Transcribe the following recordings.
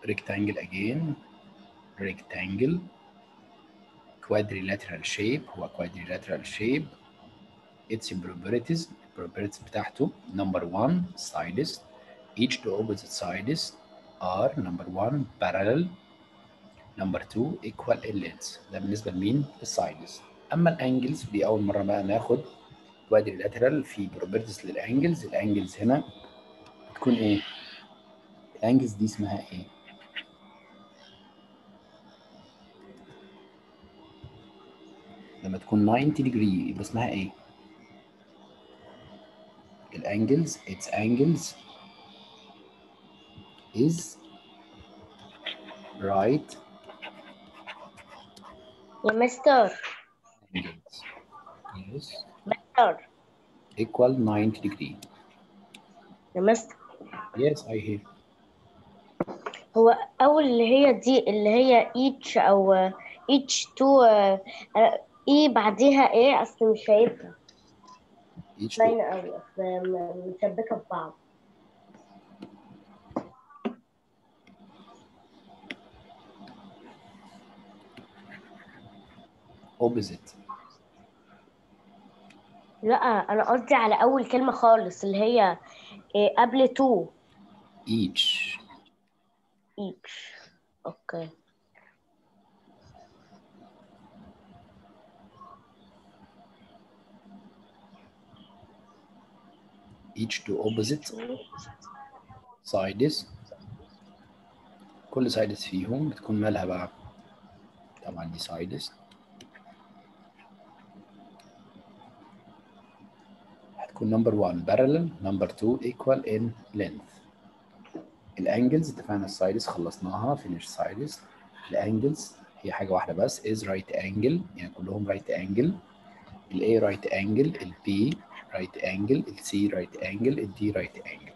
rectangle again rectangle quadrilateral shape هو quadrilateral shape its properties properties بتاعته number one sides each two opposite sides are number one parallel number two equal in length ده بالنسبة لمين؟ للسايدز أما الأنجلز دي أول مرة بقى ناخد quadrilateral في properties للأنجلز الأنجلز هنا بتكون إيه؟ الأنجلز دي اسمها إيه؟ لما تكون 90 degree يبقى اسمها ايه؟ الانجلز its angles is right يا مستر angles yes مستر equal 90 degree يا مستر yes I hear هو أول اللي هي دي اللي هي each أو each two آه، آه، إيه بعديها إيه أصل مش شايفها each two باينة أوي أصل م- مشبكة في بعض opposite لا أنا قصدي على أول كلمة خالص اللي هي إيه قبل two each each أوكي each two opposite sides كل sides فيهم بتكون مالها بقى طبعا دي sides هتكون number one parallel number two equal in length الانجلز اتفقنا السايدز خلصناها finish sides الانجلز هي حاجة واحدة بس is right angle يعني كلهم right angle ال A right angle ال B right angle ال C right angle ال D right angle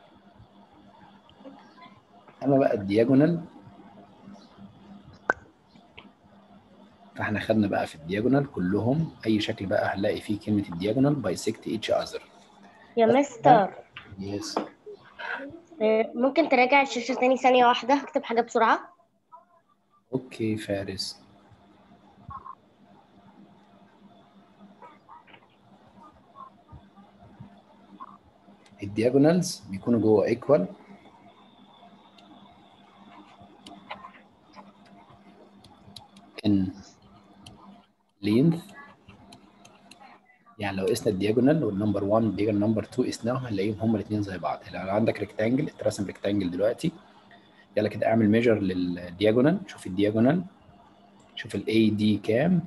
أما بقى الدياجونال فاحنا خدنا بقى في الدياجونال كلهم أي شكل بقى هنلاقي فيه كلمة الدياجونال bisect each other يا مستر yes إيه، ممكن تراجع الشاشة تاني ثانية واحدة هكتب حاجة بسرعة اوكي فارس الدياجونالز بيكونوا جوه ايكوال ان لينث يعني لو قسنا الدياجونال والنمبر 1 والدياجونال نمبر 2 قسناهم هنلاقيهم هما الاثنين زي بعض لو عندك ريكتانجل اترسم ريكتانجل دلوقتي يلا كده اعمل ميجر للدياجونال شوف الدياجونال شوف الاي دي كام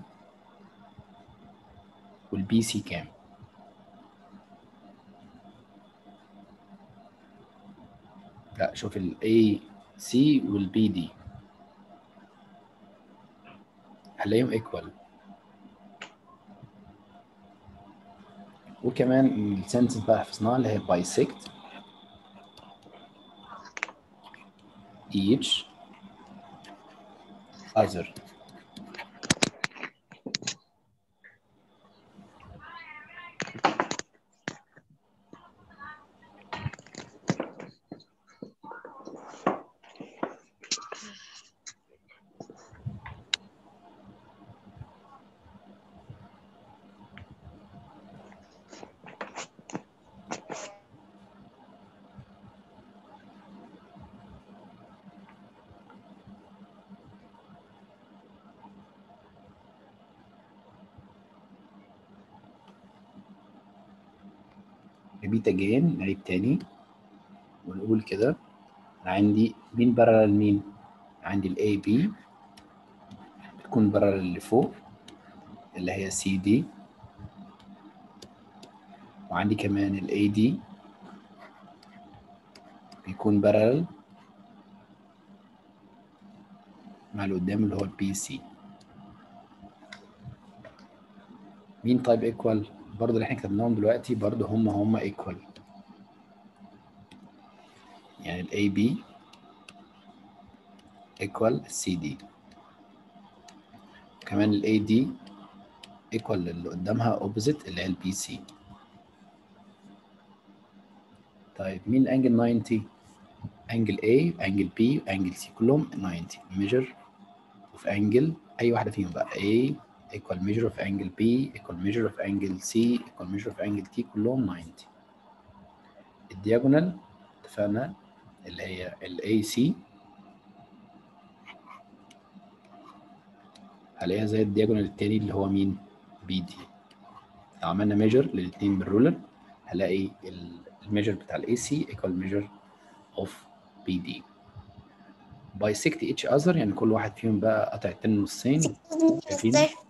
والبي سي كام لا شوف الاي سي والبي دي هنلاقيهم ايكوال وكمان السنتنس بقى حفظناها اللي هي bisect each other repeat again نعيد تاني ونقول كده أنا عندي مين بارلل مين عندي ال AB بتكون بارلل اللي فوق اللي هي CD وعندي كمان ال AD بيكون بارلل مع اللي قدام اللي هو البي سي مين طيب ايكوال برضه اللي احنا كتبناهم دلوقتي برضه هم هم ايكوال يعني ال AB equal CD كمان ال AD equal اللي قدامها opposite اللي هي ال BC طيب مين الانجل 90 angle A angle B angle C كلهم 90 measure of angle اي واحده فيهم بقى A equal measure of angle B equal measure of angle C equal measure of angle T كلهم 90 الدياجونال اتفقنا اللي هي ال AC هلاقيها زي الدياجونال التاني اللي هو مين بي دي لو عملنا ميجر للاثنين بالرولر هلاقي الميجر بتاع الاي سي ايكوال ميجر اوف بي دي بايسكت اتش اذر يعني كل واحد فيهم بقى قطع التاني نصين شايفين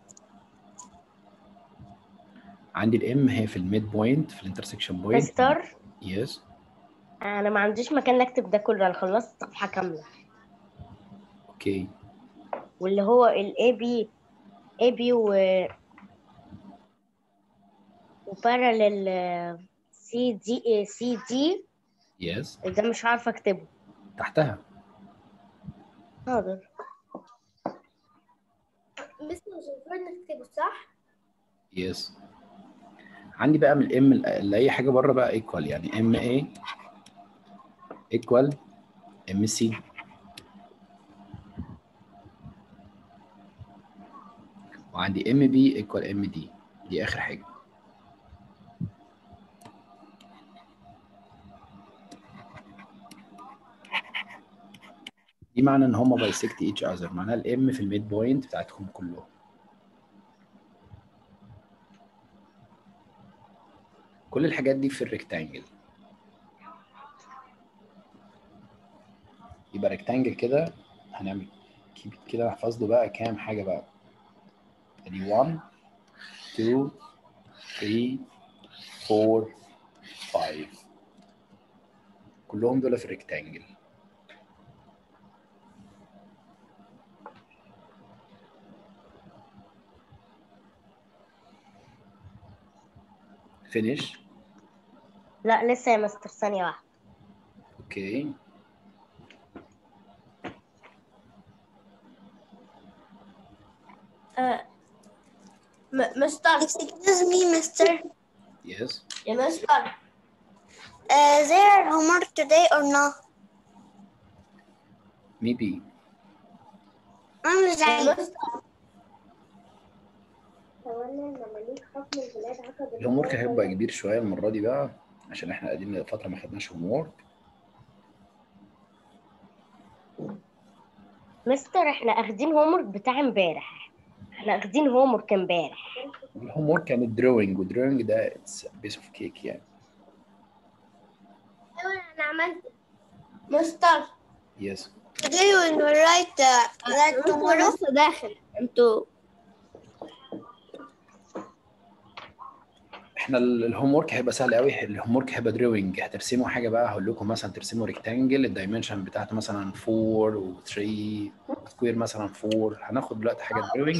عندي الام هي في الميد بوينت في الانترسكشن بوينت مستر يس انا ما عنديش مكان اكتب ده كله انا خلصت صفحه كامله اوكي واللي هو الاي بي اي بي و وبارالل سي دي سي دي يس ده مش عارفه اكتبه تحتها حاضر بس مش المفروض نكتبه صح؟ يس عندي بقى من الام لاي حاجه بره بقى ايكوال يعني ام اي ايكوال ام سي وعندي ام بي ايكوال ام دي دي اخر حاجه دي معنى ان هما بايسكت ايتش اذر معناها الام في الميد بوينت بتاعتهم كلهم كل الحاجات دي في الريكتانجل يبقى ريكتانجل كده هنعمل كيب كده نحفظ له بقى كام حاجه بقى ادي 1 2 3 4 5 كلهم دول في الريكتانجل فينيش لا لسه يا مستر ثانيه واحده اوكي م- مستر Excuse me, mister. يس يا مستر Uh, there homework today or no? ميبي I'm يا Zaid. مستر الهوم ورك هيبقى كبير شويه المره دي بقى عشان احنا قاعدين فتره ما خدناش هوم ورك مستر احنا اخدين هومورك بتاع امبارح احنا اخدين هومورك امبارح الهوم ورك كان الدروينج والدروينج ده اتس بيس اوف كيك يعني ايوه انا عملت مستر يس Today we will write uh, that انتوا tomorrow. لسه داخل انتوا احنا الهوم ورك هيبقى سهل قوي الهوم ورك هيبقى دروينج هترسموا حاجه بقى هقول لكم مثلا ترسموا ريكتانجل الدايمنشن بتاعته مثلا 4 و3 سكوير مثلا 4 هناخد دلوقتي حاجه دروينج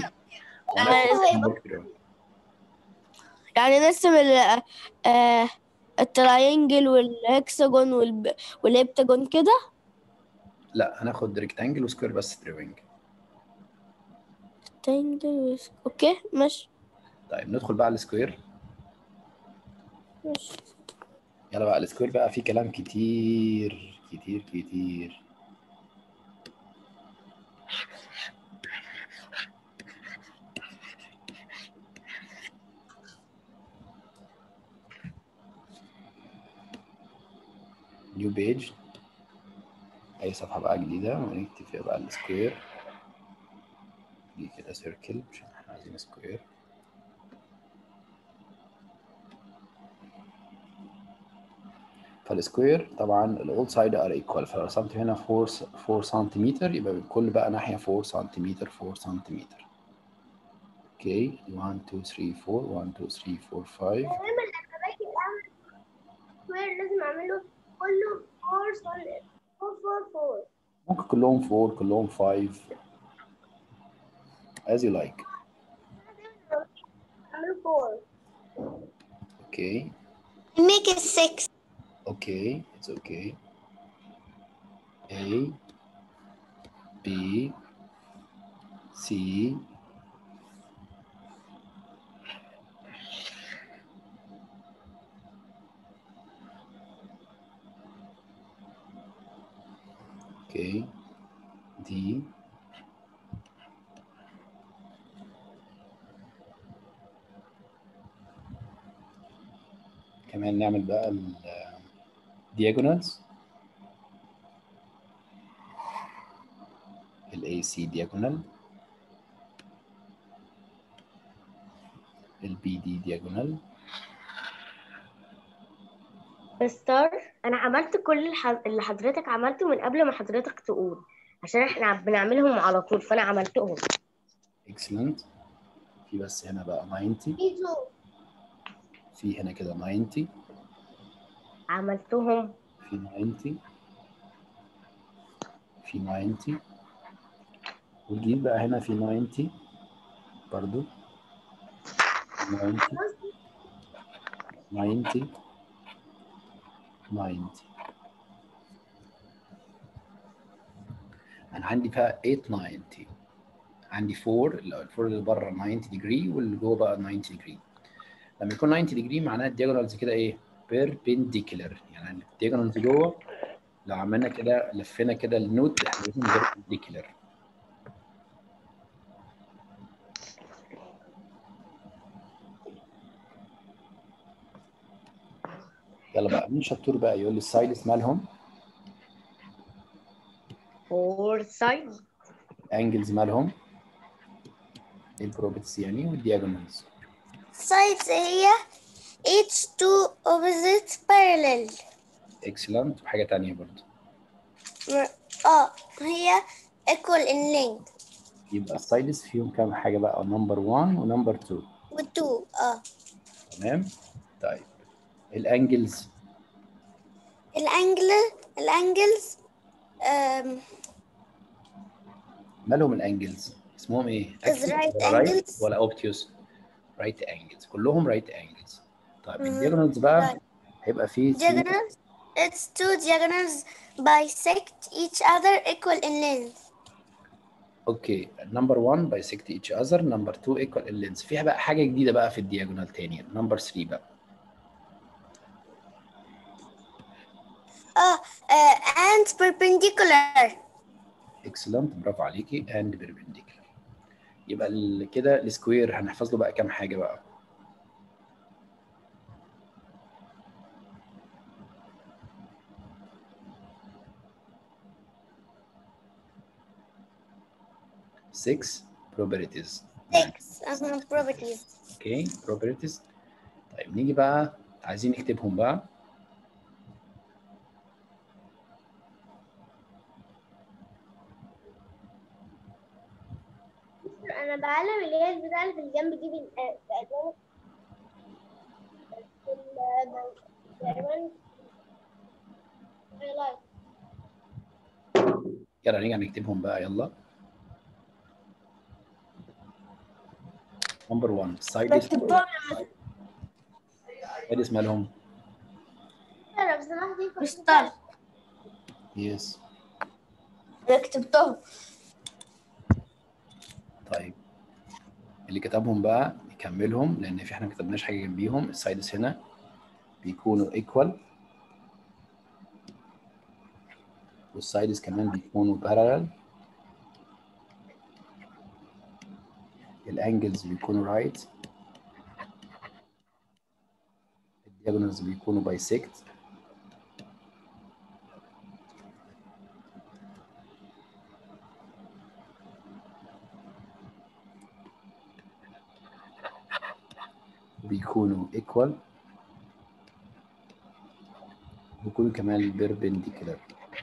يعني نرسم ال آه التراينجل والهكسجون والب... والهبتاجون كده لا هناخد ريكتانجل وسكوير بس دروينج تراينجل وس- اوكي ماشي طيب ندخل بقى على السكوير ماشي يلا بقى السكوير بقى فيه كلام كتير كتير كتير نيو بيج اي صفحة بقى جديدة ونكتب فيها بقى السكوير دي كده سيركل عشان احنا عايزين سكوير فالسكوير طبعا الاول سايد ار ايكوال فلو رسمت هنا 4 4 سنتيمتر يبقى من كل بقى ناحيه 4 سنتيمتر 4 سنتيمتر اوكي 1 2 3 4 1 2 3 4 5 لازم اعمله كله 4 4 4 ممكن كلهم 4 كلهم 5 as you like اعمله 4 اوكي Make it six. okay it's okay A B C اوكي دي كمان نعمل بقى ال diagonals ال AC diagonal ال BD diagonal مستر انا عملت كل الح- اللي حضرتك عملته من قبل ما حضرتك تقول عشان احنا بنعملهم على طول فانا عملتهم excellent في بس هنا بقى 90 في تو في هنا كده 90 عملتهم في 90 في 90 والجيل بقى هنا في 90 برضو 90 90 90 انا عندي بقى 890 عندي 4 اللي هو الفور اللي بره 90 ديجري واللي جوه بقى 90 ديجري لما يكون 90 ديجري معناها الدياجونالز كده ايه بيربنديكولار يعني الدياجونالز جوه لو عملنا كده لفينا كده النوت هنلاقيهم بيربنديكولار يلا بقى مين شطور بقى يقول لي السايدس مالهم فور سايد انجلز مالهم البروبرتيز يعني والدياجونالز sides هي each two opposite parallel اكسلنت وحاجه تانية برضه م- اه هي equal in length يبقى السايدس فيهم كام حاجه بقى نمبر 1 ونمبر 2 و two اه تمام طيب الانجلز الانجل الانجلز um, مالهم الانجلز اسمهم ايه Is right ولا angles. ولا اوبتيوس رايت انجلز كلهم رايت انجلز طيب مم. الدياجونالز بقى Right. هيبقى فيه two- diagonals its two diagonals bisect each other equal in length اوكي نمبر 1 بايسكت ايتش اذر نمبر 2 ايكوال اللينس فيها بقى حاجه جديده بقى في الدياجونال تاني نمبر 3 بقى اه uh, and perpendicular اكسلنت برافو عليكي اند بيربنديكولار يبقى ال- كده السكوير هنحفظ له بقى كام حاجه بقى six probabilities six uh, properties اوكي probabilities طيب نيجي بقى عايزين نكتبهم بقى انا بعلم اللي هي البتاع اللي في الجنب دي بال- آه، بألوان بال- بألوان highlight. يلا نيجي نكتبهم بقى يلا نمبر 1 سايد سايد اسمها لهم انا بصراحة دي كنت مستر يس انا كتبتهم طيب اللي كتبهم بقى نكملهم لان في احنا ما كتبناش حاجه جنبيهم السايدس هنا بيكونوا ايكوال والسايدس كمان بيكونوا بارallel الانجلز بيكونوا رايت الدياجونالز بيكونوا بايسكت بيكونوا equal بيكونوا كمان perpendicular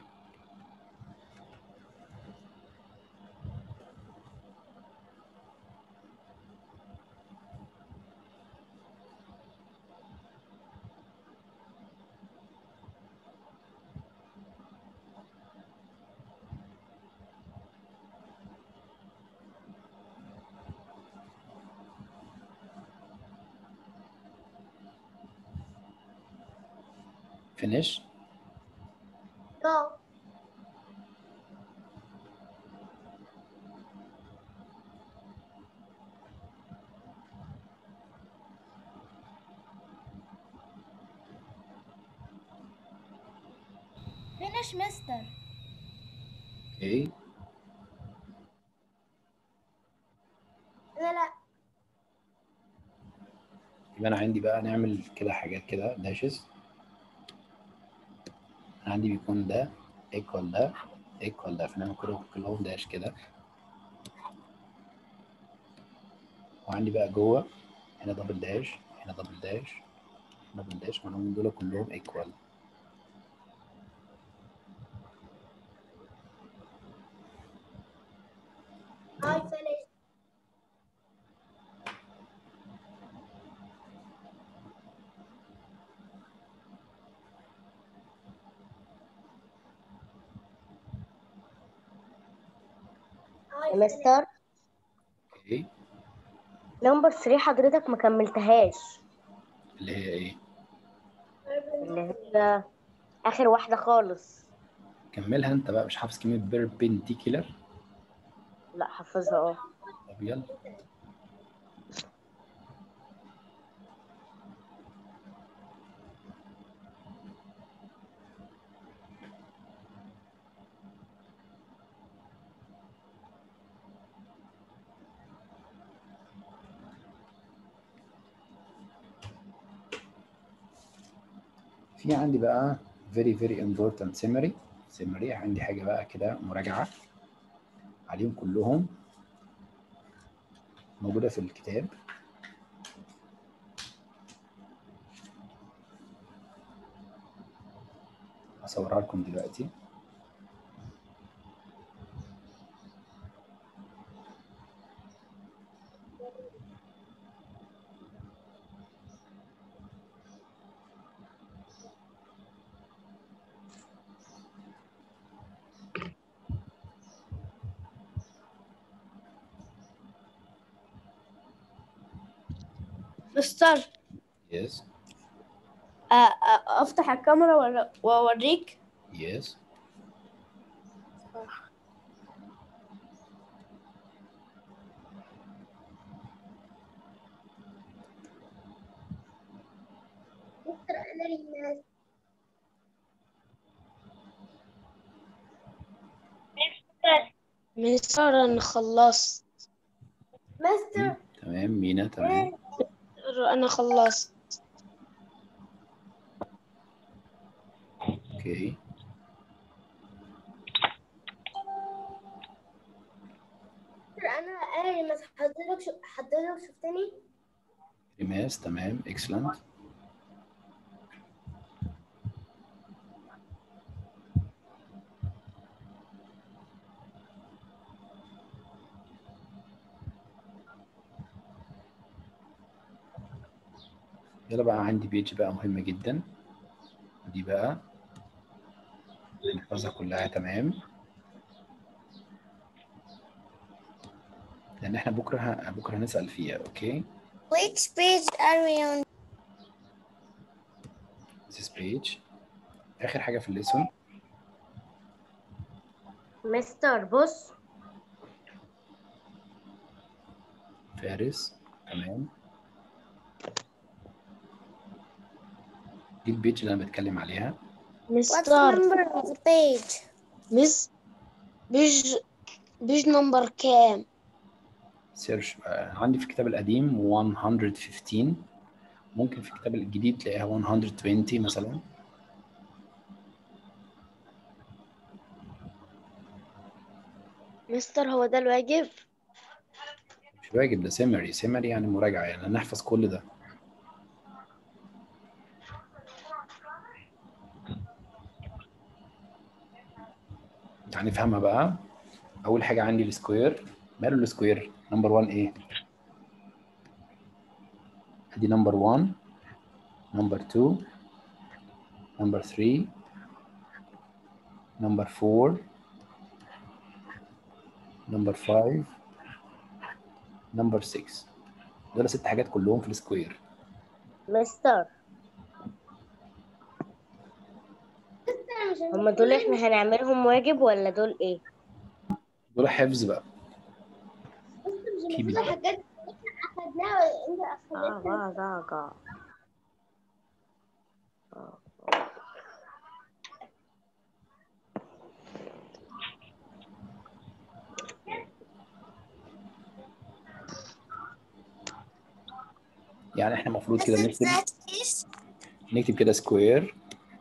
finish No. Finish, mister. اوكي انا لا يبقى انا عندي بقى نعمل كده حاجات كده داشز انا عندي بيكون ده ايكوال ده ايكوال ده فنعمل كلهم كلهم داش كده وعندي بقى جوه هنا دبل داش هنا دبل داش دبل داش وانهم دول كلهم ايكوال هاي فينيش يا مستر اوكي نمبر 3 حضرتك ما كملتهاش اللي هي ايه اللي هي اخر واحده خالص كملها انت بقى مش حافظ كلمه بيربنديكولار لا حافظها اه طب يلا في عندي بقى very very important summary summary عندي حاجة بقى كده مراجعة عليهم كلهم موجودة في الكتاب هصورها لكم دلوقتي مستر yes آه، آه، افتح الكاميرا ولا- واوريك yes مستر انا ريناس مستر انا خلصت مستر تمام مينا تمام انا خلصت اوكي مستر انا انا ريناس حضرتك شو... حضرتك شفتني ريماس تمام excellent يلا بقى عندي بيج بقى مهمة جدا دي بقى نحفظها كلها تمام لأن احنا بكرة ه- بكرة هنسأل فيها اوكي Which page are we on? this page آخر حاجة في الليسون مستر بص فارس تمام دي البيج اللي انا بتكلم عليها What's the مستر number of the page? مس بيج بيج نمبر كام سيرش عندي في الكتاب القديم 115 ممكن في الكتاب الجديد تلاقيها 120 مثلا مستر هو ده الواجب مش واجب ده سيمري سيمري يعني مراجعة يعني نحفظ كل ده يعني نفهمها بقى أول حاجة عندي السكوير ماله السكوير نمبر 1 إيه ادي نمبر 1 نمبر 2 نمبر 3 نمبر 4 نمبر 5 نمبر 6 دول ست حاجات كلهم في السكوير مستر مستر مش هما دول احنا هنعملهم واجب ولا دول ايه دول حفظ بقى مستر مش كيبي. المفروض الحاجات اللي احنا اخدناها انت اه اخدتها بقى ده جا. يعني احنا المفروض كده Is نكتب that is نكتب كده سكوير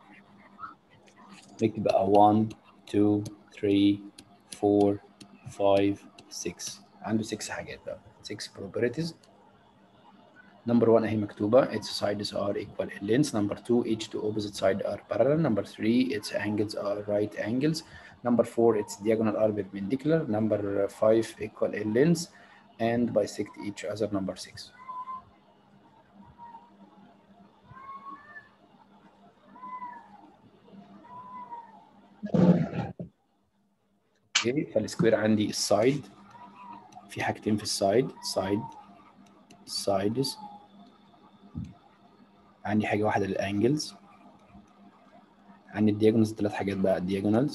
نكتب بقى 1 2 3 4 5 6 عنده 6 حاجات بقى 6 properties number 1 اهي مكتوبة its sides are equal in length number 2 each two opposite side are parallel number 3 its angles are right angles number 4 its diagonal are perpendicular number 5 equal in length and bisect each other number 6 اوكي فالسكوير عندي السايد في حاجتين في السايد سايد سايدز عندي حاجة واحدة للانجلز عندي الدياجونالز ثلاث حاجات بقى الدياجونالز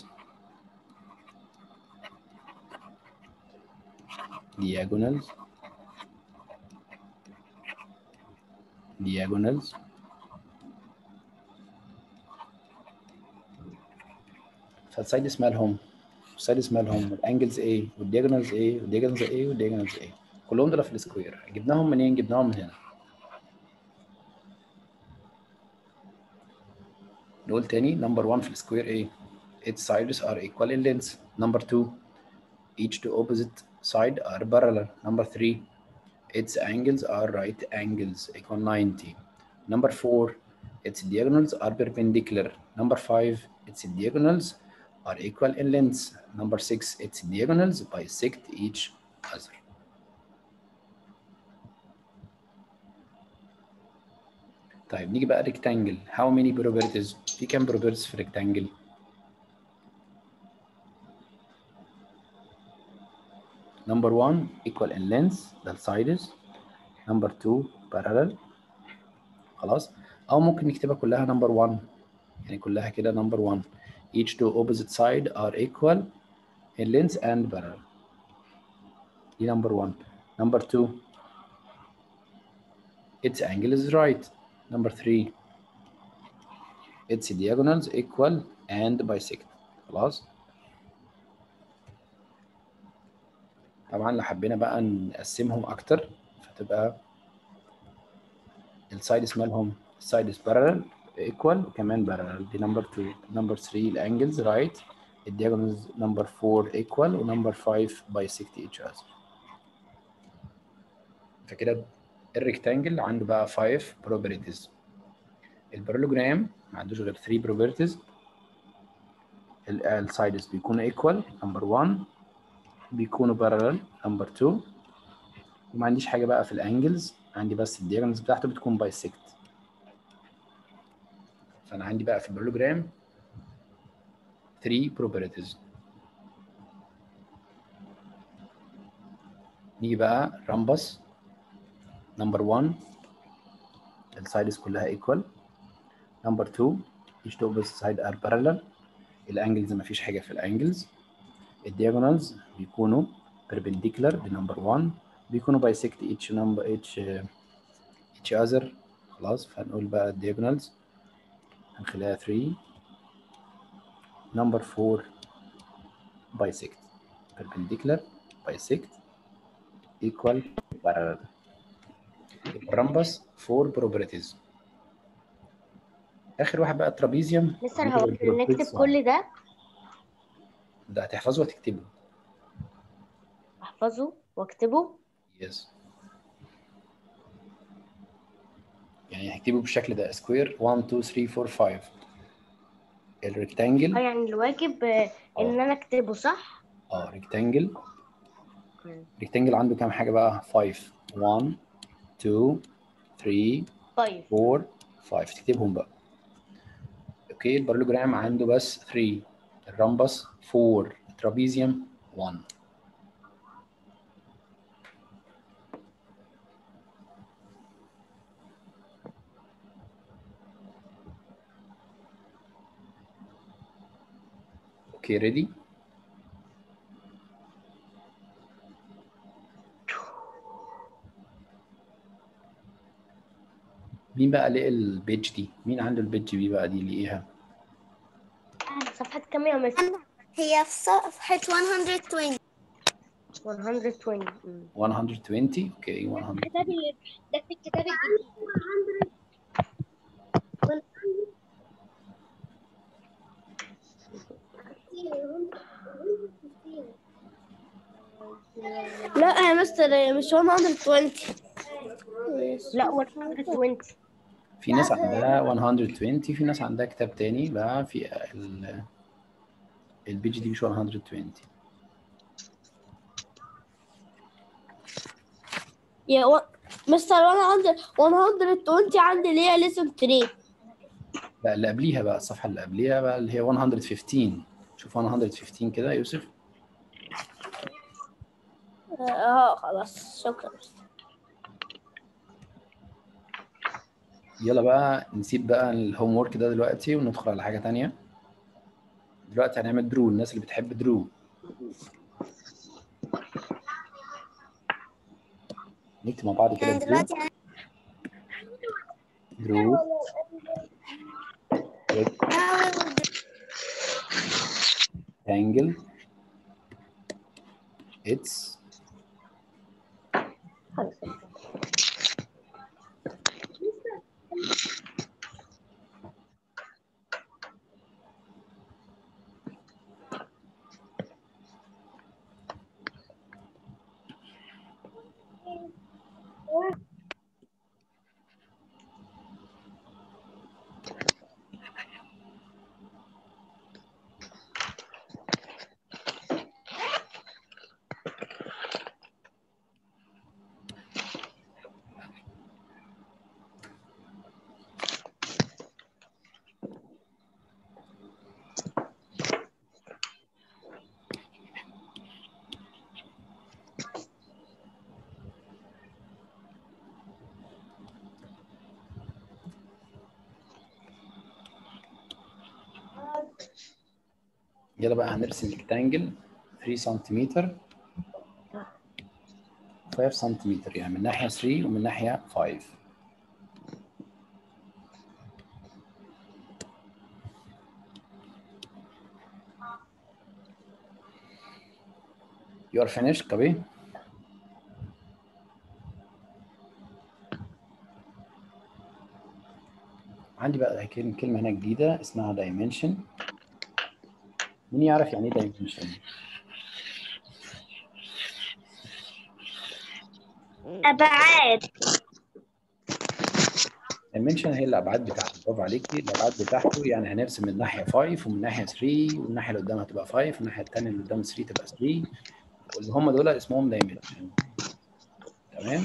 diagonals diagonals فالسايدس مالهم السايدس مالهم الانجلز ايه والدياجونالز ايه والدياجونالز ايه والدياجونالز ايه كلهم دول في السكوير جبناهم منين جبناهم من هنا نقول تاني نمبر 1 في السكوير ايه its sides are equal in length number 2 each two opposite side are parallel number 3 its angles are right angles equal 90 number 4 its diagonals are perpendicular number 5 its diagonals are equal in length number 6 its diagonals bisect each other طيب نيجي بقى rectangle how many properties في كام properties في rectangle number 1 equal in length ده السايدز number 2 parallel خلاص او ممكن نكتبها كلها number 1 يعني كلها كده number 1 each two opposite side are equal in length and parallel دي number 1 number 2 its angle is right number 3 its diagonals equal and bisect خلاص طبعا لو حبينا بقى نقسمهم اكتر فتبقى السايدز مالهم السايدز parallel equal وكمان parallel دي نمبر 2 نمبر 3 الانجلز رايت الدياجونالز نمبر 4 equal ونمبر 5 bisect each other فكده الريكتانجل عنده بقى 5 properties البارالوجرام ما عندوش غير 3 properties السايدز بيكونوا equal نمبر 1 بيكونوا parallel نمبر 2 وما عنديش حاجه بقى في الانجلز عندي بس الدياجونالز بتاعته بتكون bisect فانا عندي بقى في البارالوجرام 3 properties نيجي بقى رامبس نمبر 1 السايدز كلها equal نمبر 2 each two opposite side are parallel الانجلز ما فيش حاجه في الانجلز الدياجونالز بيكونوا perpendicular دي نمبر 1 بيكونوا bisect each number each each other خلاص فهنقول بقى الدياجونالز هنخليها 3 نمبر 4 bisect perpendicular bisect equal parallel الرمبس 4 properties اخر واحد بقى الترابيزيوم مستر هو نكتب كل ده ده هتحفظه وتكتبه احفظه واكتبه يس يعني هكتبه بالشكل ده سكوير 1 2 3 4 5 الريكتانجل اه يعني الواجب آه، ان انا اكتبه صح اه ريكتانجل ريكتانجل عنده كام حاجه بقى 5 1 2 3 طيب 4 5 تكتبهم بقى اوكي البارالوجرام عنده بس 3 الرمبس 4 الترابيزيوم 1 اوكي ريدي مين بقى لقى البيج دي مين عنده البيج دي بقى دي لقيها صفحة كام يا مستر هي في صفحة 120 120 مم. 120 اوكي 100 الكتاب اللي ده في الكتاب الجديد لا يا مستر مش 120 لا 120 في ناس عندها 120 في ناس عندها كتاب تاني بقى في ال البيج دي مش 120 يا و... مستر وانا عندي 120 عندي اللي هي ليسون 3 لا اللي قبليها بقى الصفحة اللي قبليها بقى اللي هي 115 شوف 115 كده يا يوسف اه خلاص شكرا يلا بقى نسيب بقى الهوم ورك ده دلوقتي وندخل على حاجة تانية دلوقتي هنعمل درو الناس اللي بتحب درو نكتب مع بعض كده أنا درو دلوقتي درو rectangle its يلا بقى هنرسم ريكتانجل 3 سنتيمتر 5 سنتيمتر يعني من ناحية 3 ومن ناحية 5 You are finished, Kabi? عندي بقى كلمة كلمة هنا جديدة اسمها dimension مين يعرف يعني ايه dimension؟ أبعاد dimension هي الابعاد بتاعته برافو عليكي الابعاد بتاعته يعني هنرسم من ناحيه 5 ومن ناحيه 3 والناحيه اللي قدامها تبقى 5 والناحيه الثانيه اللي قدام 3 تبقى 3 واللي هم دول اسمهم dimension تمام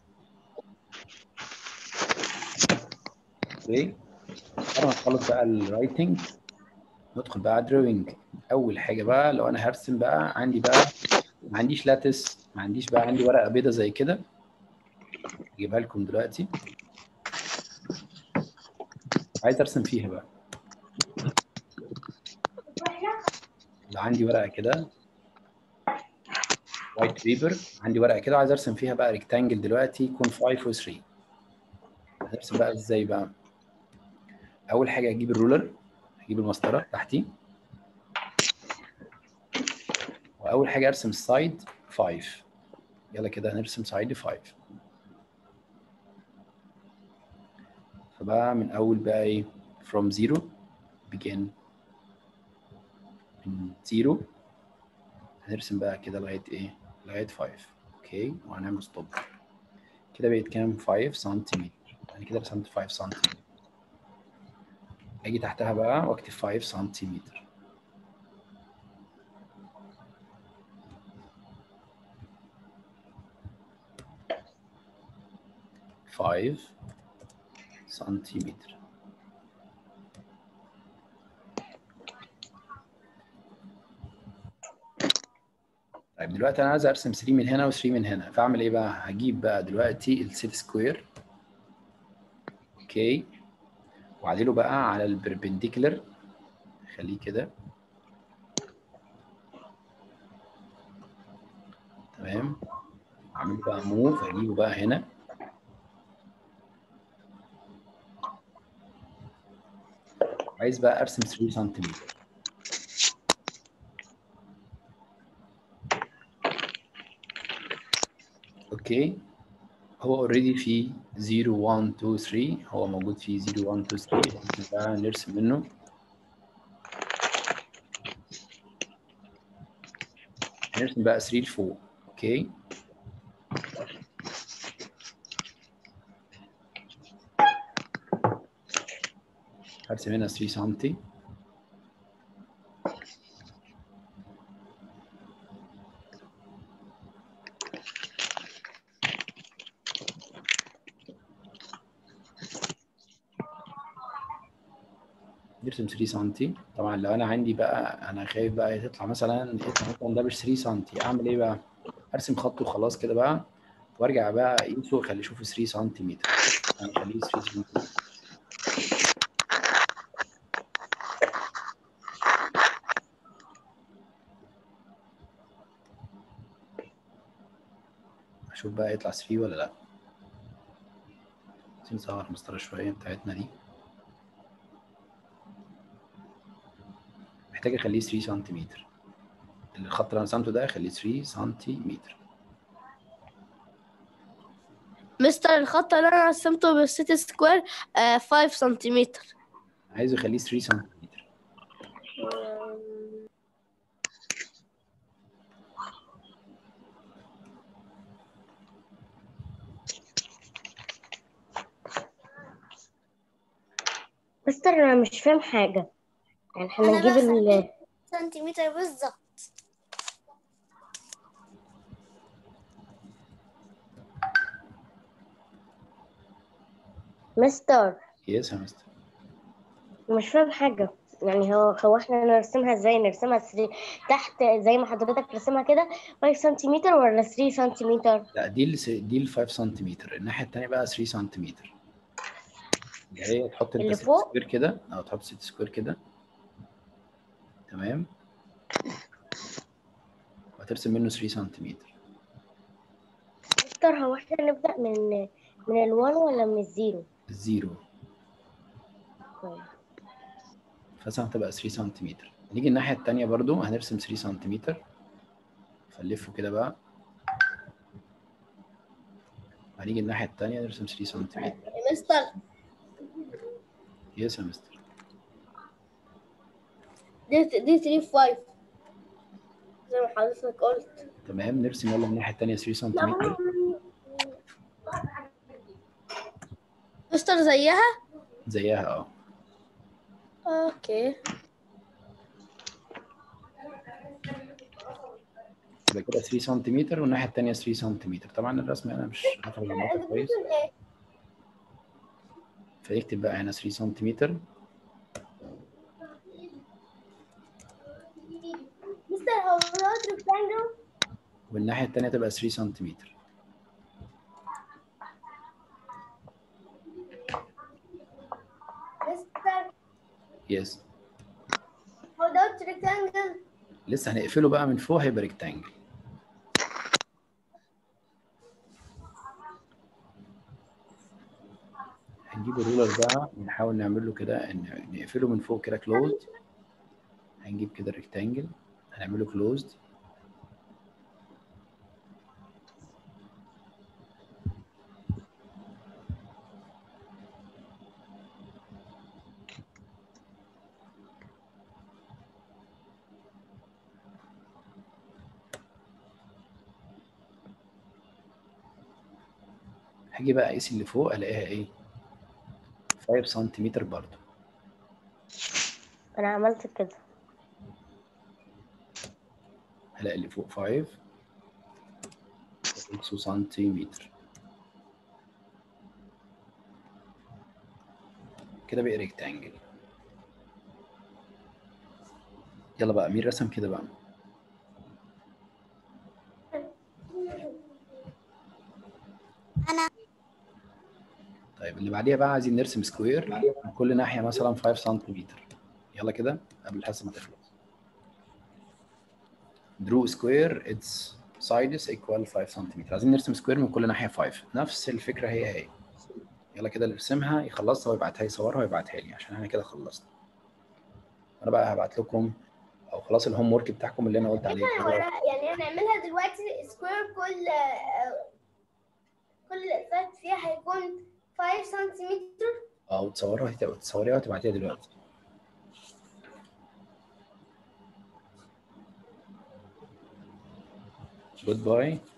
اوكي بعد ما نخلص بقى الرايتنج ندخل بقى على drawing اول حاجه بقى لو انا هرسم بقى عندي بقى ما عنديش لاتس ما عنديش بقى عندي ورقه بيضه زي كده اجيبها لكم دلوقتي عايز ارسم فيها بقى لو عندي ورقه كده وايت بيبر عندي ورقه كده عايز ارسم فيها بقى ريكتانجل دلوقتي يكون 5 و 3 هنرسم بقى ازاي بقى اول حاجه اجيب الرولر اجيب المسطره تحتي واول حاجه ارسم السايد 5 يلا كده هنرسم سايد 5 فبقى من اول بقى ايه from zero begin من zero هنرسم بقى كده لغايه ايه لغايه 5 اوكي وهنعمل ستوب كده بقت كام 5 سنتيمتر يعني كده رسمت 5 سنتيمتر اجي تحتها بقى واكتب 5 سنتيمتر five سنتيمتر طيب دلوقتي انا عايز ارسم 3 من هنا و3 من هنا فاعمل ايه بقى هجيب بقى دلوقتي السيت سكوير اوكي واعدله بقى على البربنديكولر خليه كده تمام اعمل بقى موف اجيبه بقى هنا عايز بقى ارسم 3 سنتيمتر اوكي هو اوريدي في 0 1 2 3 هو موجود فيه 0 1 2 3 ممكن بقى نرسم منه هنرسم بقى 3 لفوق اوكي هرسم هنا 3 سنتي نرسم 3 سنتي طبعا لو انا عندي بقى انا خايف بقى تطلع مثلا يطلع مثلا ده مش 3 سنتي اعمل ايه بقى؟ ارسم خط وخلاص كده بقى وارجع بقى اقيسه اخليه اشوفه 3 سنتيمتر يعني اخليه 3 سنتيمتر اشوف بقى يطلع 3 ولا لا عايزين نصغر المسطره شويه بتاعتنا دي محتاج اخليه 3 سنتيمتر الخط اللي انا رسمته ده اخليه 3 سنتيمتر مستر الخط اللي انا رسمته بالسيتي سكوير 5 سنتيمتر عايزه اخليه 3 سنتيمتر مستر انا مش فاهم حاجة يعني احنا أنا نجيب بقى ال سنتيمتر بالظبط مستر يس يا مستر مش فاهم حاجة يعني هو هو احنا نرسمها ازاي نرسمها 3 تحت زي ما حضرتك رسمها كده 5 سنتيمتر ولا 3 سنتيمتر لا دي ال دي ال 5 سنتيمتر الناحيه الثانيه بقى 3 سنتيمتر اللي هي تحط اللي انت فوق؟ سكوير كده او تحط ست سكوير كده تمام وهترسم منه 3 سنتيمتر مستر هو احنا نبدأ من من الوان ولا من الزيرو الزيرو فمثلا هتبقى 3 سنتيمتر نيجي الناحيه الثانيه برضو هنرسم 3 سنتيمتر فنلفه كده بقى هنيجي الناحيه الثانيه نرسم 3 سنتيمتر مستر يس يا مستر دي دي 3 5 زي ما حضرتك قلت تمام نرسم يلا الناحيه الثانيه 3 سنتيمتر مستر زيها زيها اه اوكي يبقى كده 3 سنتيمتر والناحيه الثانيه 3 سنتيمتر طبعا الرسم انا مش عارف اظبطها كويس فيكتب بقى هنا 3 سنتيمتر مستر هو ده ريكتانجل والناحيه الثانيه تبقى 3 سنتيمتر مستر يس هو ده ريكتانجل لسه هنقفله بقى من فوق هيبقى ريكتانجل هنجيب الرولر بقى ونحاول نعمل له كده ان نقفله من فوق كده كلوزد هنجيب كده الريكتانجل هنعمله كلوزد هاجي بقى اقيس اللي فوق الاقيها ايه 5 سنتيمتر برضو انا عملت كده هلاقي اللي فوق 5 5 سنتيمتر كده بقى ريكتانجل يلا بقى مين رسم كده بقى أنا طيب اللي بعديها بقى عايزين نرسم سكوير من كل ناحية مثلا 5 سنتيمتر يلا كده قبل الحصة ما تخلص draw square its sides equal 5 سنتيمتر عايزين نرسم سكوير من كل ناحية 5 نفس الفكرة هي هي يلا كده اللي يرسمها يخلصها ويبعتها يصورها ويبعتها لي عشان احنا كده خلصنا انا بقى هبعت لكم او خلاص الهوم ورك بتاعكم اللي انا قلت عليه هو أنا- يعني هنعملها دلوقتي سكوير كل سنتيمتر او تصورها تصوريها وتبعتيها دلوقتي جود باي